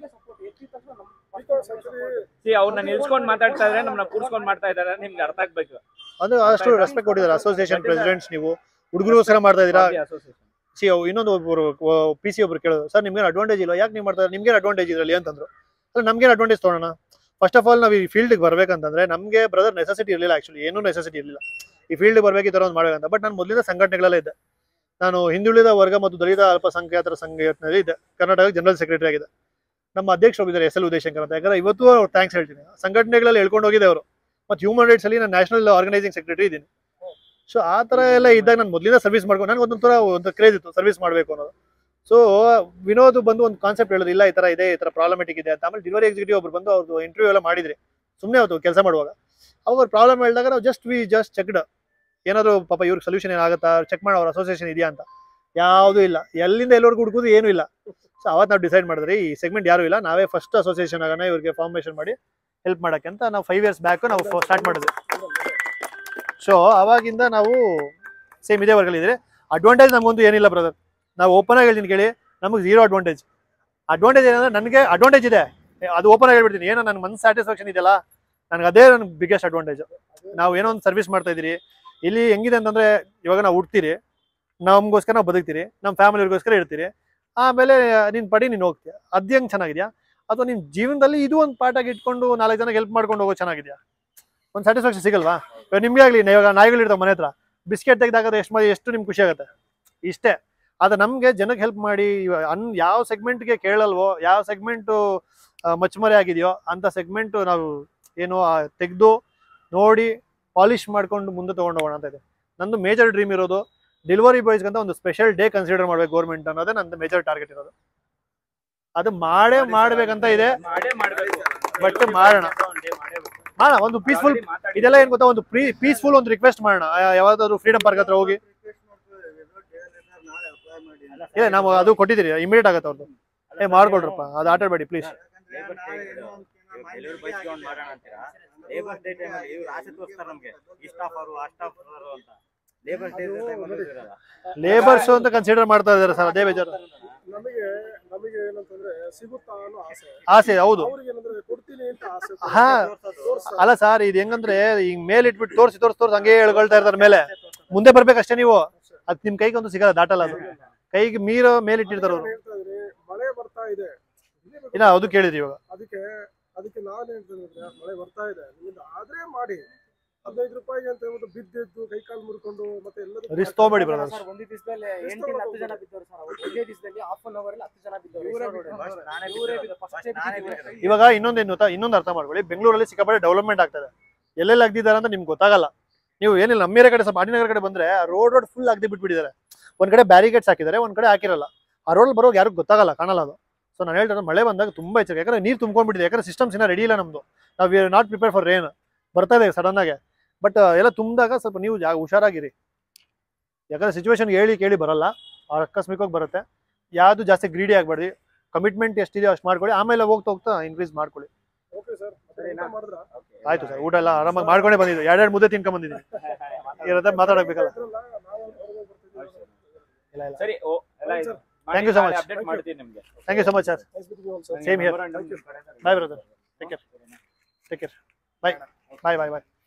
ಸಿ ಅವ್ರನ್ನ ನಿಲ್ಸ್ಕೊಂಡ್ ಮಾತಾಡ್ತಾ ಇದ್ರೆ ನಮ್ಮನ್ನ ಕೂರ್ಸ್ಕೊಂಡ್ ಮಾಡ್ತಾ ಇದಾರೆ ನಿಮ್ಗೆ ಅರ್ಥ ಆಗ್ಬೇಕು ಅದು ಅಷ್ಟು ರೆಸ್ಪೆಕ್ಟ್ ಕೊಟ್ಟಿದ್ದಾರೆ ಅಸೋಸಿಯೇಷನ್ ಪ್ರೆಸಿಡೆಂಟ್ಸ್ ನೀವು ಹುಡುಗರಿಗೋಸ್ಕರ ಮಾಡ್ತಾ ಇದ್ದೀರಾ ಸಿ ಇನ್ನೊಂದು ಒಬ್ಬರು ಪಿ ಸಿ ಒಬ್ರು ಕೇಳೋದು ಸರ್ ನಿಮ್ಗೇನು ಅಡ್ವಾಂಟೇಜ್ ಇಲ್ಲ ಯಾಕೆ ನೀವು ಮಾಡ್ತಾರೆ ನಿಮ್ಗೇನು ಅಡ್ವಾಂಟೇಜ್ ಇದರಲ್ಲಿ ಅಂತಂದ್ರು ಅಲ್ಲ ನಮ್ಗೇನು ಅಡ್ವಾಂಟೇಜ್ ತೊಗೊಳೋಣ ಫಸ್ಟ್ ಆಫ್ ಆಲ್ ನಾವು ಈ ಫೀಲ್ಡ್ಗೆ ಬರ್ಬೇಕಂತಂದ್ರೆ ನಮಗೆ ಬ್ರದರ್ ನೆಸೆಸಿಟಿ ಇರಲಿಲ್ಲ ಆಕ್ಚುಲಿ ಏನೂ ನೆಸೆಸಿಟಿ ಇರಲಿಲ್ಲ ಈ ಫೀಲ್ಡ್ ಬರ್ಬೇಕು ಈ ಥರ ಒಂದು ಮಾಡ್ಬೇಕಂತ ಬಟ್ ನಾನು ಮೊದಲಿಂದ ಸಂಘಟನೆಗಳಲ್ಲೇ ಇದ್ದೆ ನಾನು ಹಿಂದುಳಿದ ವರ್ಗ ಮತ್ತು ದಲಿತ ಅಲ್ಪಸಂಖ್ಯಾತರ ಸಂಘಟನೆಯಲ್ಲಿ ಇದ್ದೆ ಕರ್ನಾಟಕ ಜನರಲ್ ಸೆಕ್ರೆಟರಿ ಆಗಿದೆ ನಮ್ಮ ಅಧ್ಯಕ್ಷರು ಇದ್ದಾರೆ ಎಸ್ ಎಲ್ ಉದಯಶಂಕರ್ ಅಂತ ಯಾಕಂದ್ರೆ ಇವತ್ತು ಅವ್ರು ಥ್ಯಾಂಕ್ಸ್ ಹೇಳ್ತೀನಿ ಸಂಘಟನೆಗಳಲ್ಲಿ ಹೇಳ್ಕೊಂಡು ಹೋಗಿದೆ ಅವರು ಮತ್ತು ಹ್ಯೂಮನ್ ರೈಟ್ಸ್ ಅಲ್ಲಿ ನಾನು ನ್ಯಾಷನಲ್ ಆರ್ಗನೈಸಿಂಗ್ ಸೆಕ್ರೆಟರಿ ಇದ್ದೀನಿ ಸೊ ಆ ಥರ ಎಲ್ಲ ಇದ್ದಾಗ ನಾನು ಮೊದಲಿಂದ ಸರ್ವಿಸ್ ಮಾಡ್ಕೊಂಡು ನನಗೆ ಒಂದೊಂದು ಥರ ಒಂದು ಕ್ರೇಜ್ ಇತ್ತು ಸರ್ವಿಸ್ ಮಾಡಬೇಕು ಅನ್ನೋದು ಸೊ ವಿನೋದ್ ಬಂದು ಒಂದು ಕಾನ್ಸೆಪ್ಟ್ ಹೇಳೋದು ಇಲ್ಲ ಈ ಥರ ಇದೆ ಈ ಥರ ಪ್ರಾಬ್ಲಮೆಟಿಕ್ ಇದೆ ಅಂತ ಆಮೇಲೆ ಡೆಲಿವರಿ ಎಕ್ಸಿಕ್ಯೂಟಿವ್ ಒಬ್ರು ಬಂದು ಅವ್ರದ್ದು ಇಂಟರ್ವ್ಯೂ ಎಲ್ಲ ಮಾಡಿದ್ರಿ ಸುಮ್ಮನೆ ಅವತ್ತು ಕೆಲಸ ಮಾಡುವಾಗ ಅವಾಗ ಪ್ರಾಬ್ಲಮ್ ಹೇಳಿದಾಗ ನಾವು ಜಸ್ಟ್ ವಿ ಜಸ್ಟ್ ಚೆಕ್ಡ್ ಏನಾದರೂ ಪಾಪ ಇವ್ರಿಗೆ ಸೊಲ್ಯೂಷನ್ ಏನಾಗುತ್ತಾ ಚೆಕ್ ಮಾಡೋ ಅವ್ರ ಅಸೋಸಿಯೇಷನ್ ಇದೆಯಾ ಅಂತ ಯಾವುದೂ ಇಲ್ಲ ಎಲ್ಲಿಂದ ಎಲ್ಲರಿಗೂ ಹುಡುಕೋದು ಏನೂ ಇಲ್ಲ ಸೊ ಅವತ್ತು ನಾವು ಡಿಸೈಡ್ ಮಾಡಿದ್ರಿ ಈ ಸೆಗ್ಮೆಂಟ್ ಯಾರೂ ಇಲ್ಲ ನಾವೇ ಫಸ್ಟ್ ಅಸೋಸಿಯೇಷನ್ ಆಗೋಣ ಇವ್ರಿಗೆ ಫಾರ್ಮೇಷನ್ ಮಾಡಿ ಹೆಲ್ಪ್ ಮಾಡೋಕ್ಕೆ ಅಂತ ನಾವು ಫೈವ್ ಇಯರ್ಸ್ ಬ್ಯಾಕ್ ನಾವು ಸ್ಟಾರ್ಟ್ ಮಾಡಿದ್ವಿ ಸೊ ಅವಾಗಿಂದ ನಾವು ಸೇಮ್ ಇದೇ ವರ್ಗಲ್ಲಿದ್ರೆ ಅಡ್ವಾಂಟೇಜ್ ನಮಗೊಂದು ಏನಿಲ್ಲ ಬ್ರದರ್ ನಾವು ಓಪನ್ ಆಗಿ ಹೇಳ್ತೀನಿ ಕೇಳಿ ನಮಗೆ ಝೀರೋ ಅಡ್ವಾಂಟೇಜ್ ಅಡ್ವಾಂಟೇಜ್ ಏನಂದ್ರೆ ನನಗೆ ಅಡ್ವಾಂಟೇಜ್ ಇದೆ ಅದು ಓಪನ್ ಆಗಿ ಹೇಳ್ಬಿಡ್ತೀನಿ ಏನೋ ನನ್ನ ಮನ್ಸು ಸ್ಯಾಟಿಸ್ಫ್ಯಾಕ್ಷನ್ ಇದೆಯಲ್ಲ ನನಗೆ ಅದೇ ನನ್ನ ಬಿಗ್ಗೆಸ್ಟ್ ಅಡ್ವಾಂಟೇಜ್ ನಾವು ಏನೋ ಒಂದು ಸರ್ವಿಸ್ ಮಾಡ್ತಾ ಇದ್ದೀರಿ ಇಲ್ಲಿ ಹೆಂಗಿದೆ ಅಂತಂದ್ರೆ ಇವಾಗ ನಾವು ಹುಡ್ತೀರಿ ನಮಗೋಸ್ಕರ ನಾವು ಬದುಕ್ತೀರಿ ನಮ್ಮ ಫ್ಯಾಮಿಲಿಗೋಸ್ಕರ ಇರ್ತೀರಿ ಆಮೇಲೆ ನಿನ್ನ ಪಡಿ ನೀನು ಹೋಗ್ತೀಯ ಅದು ಹೆಂಗೆ ಚೆನ್ನಾಗಿದೆಯಾ ಅಥವಾ ನಿನ್ನ ಜೀವನದಲ್ಲಿ ಇದು ಒಂದು ಪಾಠಾಗಿ ಇಟ್ಕೊಂಡು ನಾಲ್ಕು ಜನಕ್ಕೆ ಹೆಲ್ಪ್ ಮಾಡ್ಕೊಂಡು ಹೋಗೋ ಚೆನ್ನಾಗಿದೆಯಾ ಒಂದು ಸ್ಯಾಟಿಸ್ಫ್ಯಾಕ್ಷನ್ ಸಿಗಲ್ವಾ ಇವಾಗ ನಿಮ್ಗೆ ಆಗಲಿ ಇವಾಗ ನಾಯಿಗಳಿರ್ತಾವೆ ಮನೆ ಹತ್ರ ಬಿಸ್ಕೆಟ್ ತೆಗೆದಾಗ ಎಷ್ಟು ಮಾಡಿ ಎಷ್ಟು ನಿಮ್ಗೆ ಖುಷಿ ಆಗುತ್ತೆ ಇಷ್ಟೇ ಆದ್ರೆ ನಮಗೆ ಜನಕ್ಕೆ ಹೆಲ್ಪ್ ಮಾಡಿ ಇವ- ಅನ್ ಯಾವ ಸೆಗ್ಮೆಂಟ್ಗೆ ಕೇಳಲ್ವೋ ಯಾವ ಸೆಗ್ಮೆಂಟು ಮಚ್ಚಮರಿ ಆಗಿದೆಯೋ ಅಂತ ಸೆಗ್ಮೆಂಟು ನಾವು ಏನು ತೆಗೆದು ನೋಡಿ ಪಾಲಿಶ್ ಮಾಡ್ಕೊಂಡು ಮುಂದೆ ತೊಗೊಂಡು ಹೋಗೋಣ ಅಂತ ಇದೆ ನಂದು ಮೇಜರ್ ಡ್ರೀಮ್ ಇರೋದು ಡೆಲಿವರಿ ಬಾಯ್ಸ್ಗಂತ ಒಂದು ಸ್ಪೆಷಲ್ ಡೇ ಕನ್ಸಿಡರ್ ಮಾಡ್ಬೇಕು ಗೌರ್ಮೆಂಟ್ ಅನ್ನೋದೇ ನಂದು ಮೇಜರ್ ಟಾರ್ಗೆಟ್ ಇರೋದು ಅದು ಮಾಡೇ ಮಾಡ್ಬೇಕಂತ ಇದೆ ಮಾಡೇ ಮಾಡ್ಬೇಕು ಬಟ್ ಮಾಡೋಣ ಮಾಡೋಣ ಒಂದು ಪೀಸ್ಫುಲ್ ಇದೆಲ್ಲ ಏನ್ ಗೊತ್ತಾ ಒಂದು ಪ್ರೀ ಪೀಸ್ಫುಲ್ ಒಂದು ರಿಕ್ವೆಸ್ಟ್ ಮಾಡೋಣ ಯಾ- ಯಾವ್ದಾದ್ರು ಫ್ರೀಡಮ್ ಪಾರ್ಕ್ ಹತ್ರ ಹೋಗಿ ಇಲ್ಲ ನಾವು ಅದು ಕೊಟ್ಟಿದ್ದೀರಿ ಇಮಿಡಿಯೇಟ್ ಆಗತ್ತೆ ಅವ್ರದ್ದು ಏ ಮಾಡ್ಕೊಳ್ರಪ್ಪ ಅದು ಆಟಾಡ್ಬೇಡಿ ಪ್ಲೀಸ್ ಡೆಲಿವರಿ ಬಾಯ್ಸ್ಗೆ ಒಂದು ಮಾಡೋಣ ಅಂತೀರಾ ಲೇಬರ್ ಡೇ ಟೈಮಲ್ಲಿ ಇವ್ರು ಆಸೆ ತೋರಿಸ್ತಾರೆ ನಮಗೆ ಇಷ್ಟ ಆಫರು ಅಷ್ಟ ಆಫರು ಅಂತ ಲೇಬರ್ ಡೇ ಟೈಮಲ್ಲಿ ಇರಲ್ಲ ಲೇಬರ್ಸ್ ಅಂತ ಕನ್ಸಿಡರ್ ಮಾಡ್ತಾ ಇದಾರೆ ಸರ್ ಅದೇ ಬೇಜಾರು ನಮಗೆ ನಮಗೆ ಏನಂತಂದ್ರೆ ಸಿಗುತ್ತಾ ಅನ್ನೋ ಆಸೆ ಆಸೆ ಹೌದು ಅವ್ರಿಗೆ ಏನಂದ್ರೆ ಕೊಡ್ತೀನಿ ಅಂತ ಆಸೆ ಹಾ ಅಲ್ಲ ಸರ್ ಇದು ಹೆಂಗಂದ್ರೆ ಈಗ ಮೇಲೆ ಇಟ್ಬಿಟ್ಟು ತೋರಿಸಿ ತೋರಿಸಿ ತೋರಿಸಿ ಹಂಗೆ ಹೇಳ್ಕೊಳ್ತಾ ಇರ್ತಾರೆ ಮೇಲೆ ಮುಂದೆ ಬರ್ಬೇಕಷ್ಟೇ ನೀವು ಅದ್ ನಿಮ್ ಕೈಗೆ ಒಂದು ಸಿಗಲ್ಲ ದಾಟಲ್ಲ ಅದು ಕೈಗೆ ಮೀರೋ ಮೇಲೆ ಇಟ್ಟಿರ್ತಾರೆ ಅವರು ಹೇಳ್ತಾ ಇದ್ರೆ ಮಳೆ ಬರ್ತಾ ಇದೆ ಇಲ್ಲ ಅದು ಕೇಳಿದ್ರಿ ಇವಾಗ ಅದಕ್ಕೆ ಅದಕ್ಕೆ ನಾನು ಹೇಳ್ತೇನೆ ಮಳೆ ಬರ್ತಾ ಇದೆ ನಿಮ್ಮಿಂದ ಆದ್ರೆ ಮಾಡಿ ಹದಿನೈದು ರೂಪಾಯಿಗೆ ಅಂತ ಹೇಳ್ಬಿಟ್ಟು ಬಿದ್ದೆದ್ದು ಕೈ ಕಾಲು ಮುರ್ಕೊಂಡು ಮತ್ತೆ ಎಲ್ಲದಕ್ಕೂ ರಿಸ್ಕ್ ತಗೋಬೇಡಿ ಬ್ರದರ್ ಸರ್ ಒಂದು ದಿವಸದಲ್ಲಿ ಎಂಟಿಂದ ಹತ್ತು ಜನ ಬಿದ್ದವ್ರು ಸರ್ ಅವ್ರು ಒಂದೇ ದಿವಸದಲ್ಲಿ ಹಾಫ್ ಅನ್ ಅವರ್ ಅಲ್ಲಿ ಹತ್ತು ಜನ ಬಿದ್ದವ್ರು ಇವರೇ ಹೆಸ್ರು ನೋಡಿ. First ನಾನೇ ಇವರೇ ಬಿದ್ದಿದ್ದು. ಬಿದ್ದು- first First ನಾನೇ ಬಿದ್ದಿದ್ದು. ಬಿದ್ದಿದ್ದು. ಇವಾಗ ಇನ್ನೊಂದೇನು ಗೊತ್ತಾ ಇನ್ನೊಂದು ಅರ್ಥ ಮಾಡ್ಕೊಳ್ಳಿ ಬೆಂಗಳೂರಲ್ಲಿ ಸಿಕ್ಕಾಪಟ್ಟೆ ಡೆವಲಪ್ಮೆಂಟ್ ಆಗ್ತದೆ ಎಲ್ಲೆಲ್ಲಿ ಆಗ್ದಿದ್ದಾರೆ ಅಂತ ನಿಮ್ಗೆ ಗೊತ್ತಾಗಲ್ಲ ನೀವು ಏನಿಲ್ಲ ನಮ್ಮ ಏರಿಯಾ ಕಡೆ ಸ್ವಲ್ಪ ಆಡಿನಗರ ಕಡೆ ಬಂದ್ರೆ ರೋಡ್ ರೋಡ್ ಫುಲ್ ಆಗದೆ ಬಿಟ್ಬಿಟ್ಟಿದ್ದಾರೆ ಒಂದ್ ಕಡೆ ಬ್ಯಾರಿಗೇಡ್ಸ್ ಹಾಕಿದ್ದಾರೆ ಒಂದ್ ಕಡೆ ಹಾಕಿರಲ್ಲ ಆ ರೋಡ್ ಬರೋವಾಗ ಯಾರಿಗೂ ಗೊತ್ತಾಗಲ್ಲ ಕಾಣಲ್ಲ ಅದು ಸೊ ನಾನು ಹೇಳ್ತಾರೆ ಮಳೆ ಬಂದಾಗ ತುಂಬಾ ಹೆಚ್ಚು ಯಾಕಂದ್ರೆ ನೀರು ತುಂಬ್ಕೊಂಡ್ಬಿಟ್ಟಿದೆ ಯಾಕಂದ್ರೆ ಸಿಸ್ಟಮ್ಸ್ ಇನ್ನ ರೆಡಿ ಇಲ್ಲ ನಮ್ದು ನಾವು we are not prepare for rain ಬರ್ತಾ ಇದೆ ಸಡನ್ ಆಗಿ ಬಟ್ ಎಲ್ಲ ತುಂಬಿದಾಗ ಸ್ವಲ್ಪ ನೀವು ಜಾ ಹುಷಾರಾಗಿರಿ ಯಾಕಂದ್ರೆ ಸಿಚುವೇಶನ್ ಹೇಳಿ ಕೇಳಿ ಬರಲ್ಲ ಅವ್ರು ಆಕಸ್ಮಿಕವಾಗಿ ಬರುತ್ತೆ ಯಾವುದು ಜಾಸ್ತಿ ಗ್ರೀಡಿ ಆಗಬೇಡಿ ಕಮಿಟ್ಮೆಂಟ್ ಎಷ್ಟಿದೆ ಅಷ್ಟು ಮಾಡ್ಕೊಳ್ಳಿ ಆಮೇಲೆ ಹೋಗ್ತಾ ಹೋಗ್ತಾ ಇನ್ಕ್ರೀಸ್ ಮಾಡ್ಕೊಳ್ಳಿ ಆಯ್ತು ಸರ್ ಊಟ ಎಲ್ಲ ಆರಾಮಾಗಿ ಮಾಡ್ಕೊಂಡೇ ಬಂದಿದ್ದು ಎರಡೆರಡು ಮುದ್ದೆ ತಿನ್ಕೊಂಡ್ ಬಂದಿದ್ದೀನಿ ಇರೋದ ಮಾತಾಡಬೇಕಲ್ಲ ಇಲ್ಲ ಇಲ್ಲ ಸರಿ ಓ ಎಲ್ಲ ಇದು Thank you so much. Update ಮಾಡ್ತೀನಿ ನಿಮ್ಗೆ thank you so much sir same here Memorandum- bye brother take care take care bye bye bye bye